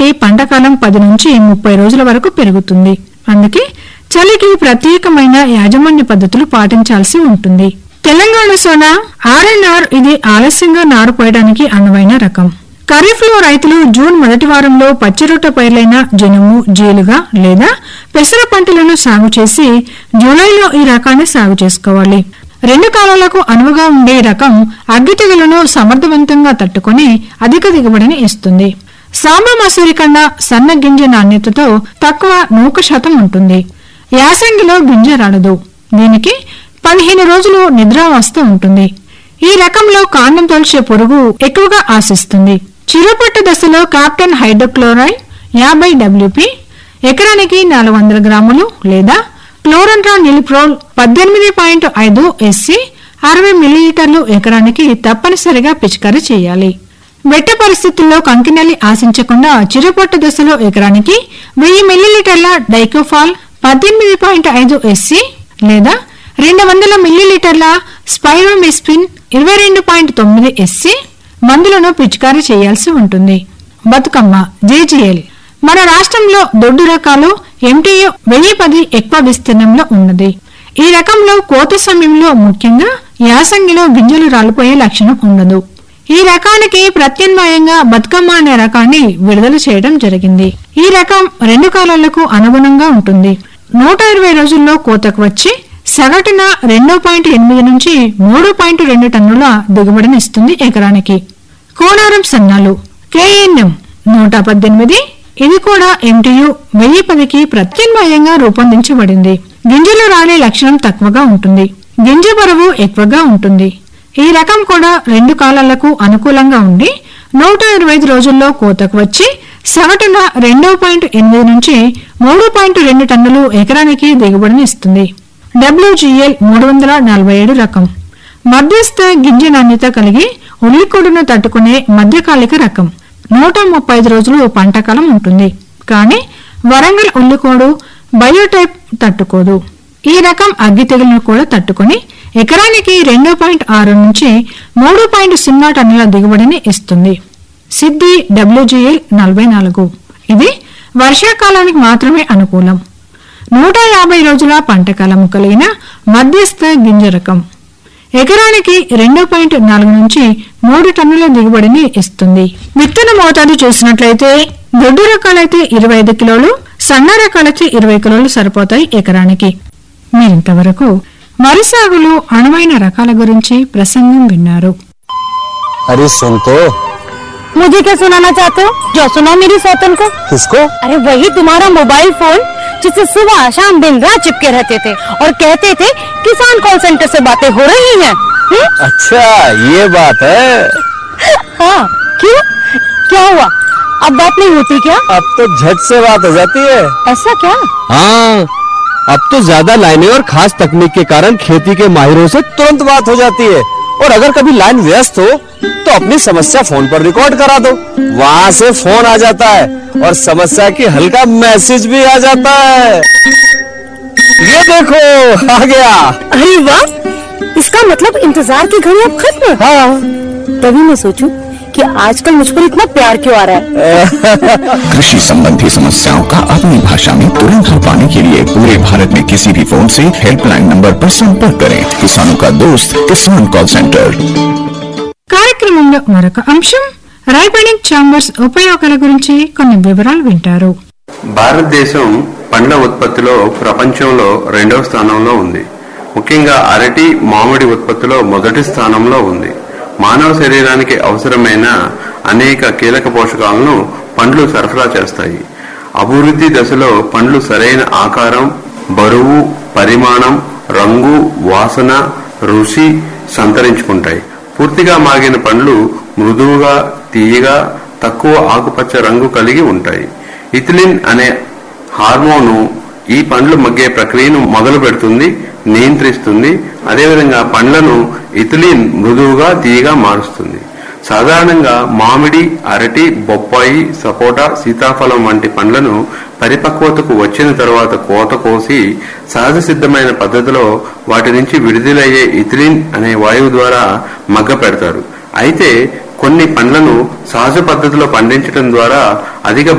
బట్టి పంటకాలం పది నుంచి ముప్పై రోజుల వరకు పెరుగుతుంది అందుకే చలికి ప్రత్యేకమైన యాజమాన్య పద్ధతులు పాటించాల్సి ఉంటుంది తెలంగాణ సోనా ఆర్ఎన్ఆర్ ఇది ఆలస్యంగా నారు పోయడానికి అనువైన రకం ఖరీఫ్ లో రైతులు జూన్ మొదటి వారంలో పచ్చిరొట్ట పైర్లైన జనుము జీలుగా లేదా పెసర పంటలను సాగు చేసి జూలైలో ఈ రకాన్ని సాగు చేసుకోవాలి రెండు కాలాలకు అనువుగా ఉండే ఈ రకం అగ్గి తెగులను సమర్థవంతంగా తట్టుకొని అధిక దిగుబడిని ఇస్తుంది సాంబ మసూరి కన్నా సన్న గింజ నాణ్యతతో తక్కువ నూక శాతం ఉంటుంది యాసంగిలో గింజ రాడదు దీనికి పదిహేను రోజులు నిద్రావస్థ ఉంటుంది ఈ రకంలో కాండం తొలిచే పురుగు ఎక్కువగా ఆశిస్తుంది చిరుపట్టు దశలో కాప్టన్ హైడ్రోక్లోరైడ్ యాభై డబ్ల్యూపీ ఎకరానికి నాలుగు వందల గ్రాములు లేదా క్లోరంట్రా నిలిప్రోల్ పద్దెనిమిది పాయింట్ ఐదు ఎస్సి అరవై మిల్లీలీటర్లు ఎకరానికి తప్పనిసరిగా పిచికారీ చేయాలి వెట్ట పరిస్థితుల్లో కంకినెల్లి ఆశించకుండా చిరుపొట్టు దశలో ఎకరానికి వెయ్యి మిల్లీలీటర్ల డైకోఫాల్ పద్దెనిమిది పాయింట్ ఐదు ఎస్సి లేదా రెండు వందల మిల్లీలీటర్ల స్పైరోమిస్పిన్ ఇరవై రెండు పాయింట్ తొమ్మిది ఎస్సి మందులను పిచికారీ చేయాల్సి ఉంటుంది బతుకమ్మ జేజీఎల్ మన రాష్ట్రంలో దొడ్డు రకాలు ఎంటీయు వెయ్యి పది ఎక్కువ విస్తీర్ణంలో ఉన్నది ఈ రకంలో కోత సమయంలో ముఖ్యంగా యాసంగిలో గింజలు రాలిపోయే లక్షణం ఉండదు ఈ రకానికి ప్రత్యామ్నాయంగా బతుకమ్మ అనే రకాన్ని విడుదల చేయడం జరిగింది ఈ రకం రెండు కాలాలకు అనుగుణంగా ఉంటుంది నూట ఇరవై రోజుల్లో కోతకు వచ్చి సగటున రెండు పాయింట్ ఎనిమిది నుంచి మూడు పాయింట్ రెండు టన్నుల దిగుబడిని ఇస్తుంది ఎకరానికి కోనారం సన్నాలు కేఎన్ఎం నూట పద్దెనిమిది ఇది కూడా ఎంటీయు వెయ్యి పదికి ప్రత్యామ్నాయంగా రూపొందించబడింది గింజలు రాలే లక్షణం తక్కువగా ఉంటుంది గింజ బరువు ఎక్కువగా ఉంటుంది ఈ రకం కూడా రెండు కాలాలకు అనుకూలంగా ఉండి నూట ఇరవై ఐదు రోజుల్లో కోతకు వచ్చి సగటున రెండు పాయింట్ ఎనిమిది నుంచి మూడు పాయింట్ రెండు టన్నులు ఎకరానికి దిగుబడిని ఇస్తుంది డబ్ల్యూజీఎల్ మూడు వందల నలభై ఏడు రకం మధ్యస్థ గింజ నాణ్యత కలిగి ఉల్లికొడును తట్టుకునే మధ్యకాలిక రకం నూట ముప్పై ఐదు రోజులు పంటకాలం ఉంటుంది కానీ వరంగల్ ఉల్లికోడు బయోటైప్ తట్టుకోదు ఈ రకం అగ్గి తెగులను కూడా తట్టుకుని ఎకరానికి రెండు పాయింట్ ఆరు నుంచి మూడు పాయింట్ సున్నా టన్నుల దిగుబడిని ఇస్తుంది సిద్ధి డబ్ల్యూజీఎల్ నలభై నాలుగు ఇది వర్షాకాలానికి మాత్రమే అనుకూలం నూట యాభై రోజుల పంటకాలము కలిగిన మధ్యస్థ గింజ రకం ఎకరానికి రెండు పాయింట్ నాలుగు నుంచి మూడు టన్నుల దిగుబడిని ఇస్తుంది విత్తన మోతాదు చూసినట్లయితే దొడ్డు రకాలైతే ఇరవై ఐదు కిలోలు సన్న రకాలైతే ఇరవై కిలోలు సరిపోతాయి ఎకరానికి మీరింతవరకు వరి సాగులో అనువైన రకాల గురించి ప్రసంగం విన్నారు अरे सुन तो मुझे क्या सुनाना चाहते हो जो सुनाओ मेरी सौतन को किसको अरे वही तुम्हारा मोबाइल फोन जिससे सुबह शाम दिन रात चिपके रहते थे और कहते थे किसान कॉल सेंटर से बातें हो रही हैं हम्म? अच्छा ये बात है हाँ क्यों क्या हुआ अब बात नहीं होती क्या अब तो झट से बात हो जाती है ऐसा क्या हाँ अब तो ज्यादा लाइनें और खास तकनीक के कारण खेती के माहिरों से तुरंत बात हो जाती है और अगर कभी लाइन व्यस्त हो तो अपनी समस्या फोन पर रिकॉर्ड करा दो वहाँ से फोन आ जाता है और समस्या की हल का मैसेज भी आ जाता है ये देखो आ गया अरे वाह इसका मतलब इंतजार की घड़ी अब खत्म हाँ तभी मैं सोचूं कि आजकल मुझ पर इतना प्यार क्यों आ रहा है कृषि संबंधी समस्याओं का अपनी भाषा में तुरंत हल पाने के लिए पूरे भारत में किसी भी फोन से हेल्पलाइन नंबर पर संपर्क करें किसानों का दोस्त किसान कॉल सेंटर కార్యక్రమంలో మరొక అంశం రైపనింగ్ ఛాంబర్స్ ఉపయోగాల గురించి కొన్ని వివరాలు వింటారు భారతదేశం పండ్ల ఉత్పత్తిలో ప్రపంచంలో రెండవ స్థానంలో ఉంది ముఖ్యంగా అరటి మామిడి ఉత్పత్తిలో మొదటి స్థానంలో ఉంది మానవ శరీరానికి అవసరమైన అనేక కీలక పోషకాలను పండ్లు సరఫరా చేస్తాయి అభివృద్ధి దశలో పండ్లు సరైన ఆకారం బరువు పరిమాణం రంగు వాసన రుచి సంతరించుకుంటాయి పూర్తిగా మాగిన పండ్లు మృదువుగా తీయగా తక్కువ ఆకుపచ్చ రంగు కలిగి ఉంటాయి ఇథిలిన్ అనే హార్మోను ఈ పండ్లు మగ్గే ప్రక్రియను మొదలు పెడుతుంది నియంత్రిస్తుంది అదేవిధంగా పండ్లను ఇథిలిన్ మృదువుగా తీయగా మారుస్తుంది సాధారణంగా మామిడి అరటి బొప్పాయి సపోటా సీతాఫలం వంటి పండ్లను పరిపక్వతకు వచ్చిన తర్వాత కోత కోసి సహజ సిద్ధమైన పద్ధతిలో వాటి నుంచి విడుదలయ్యే ఇథిలిన్ అనే వాయువు ద్వారా మగ్గ పెడతారు అయితే కొన్ని పండ్లను సహజ పద్ధతిలో పండించడం ద్వారా అధిక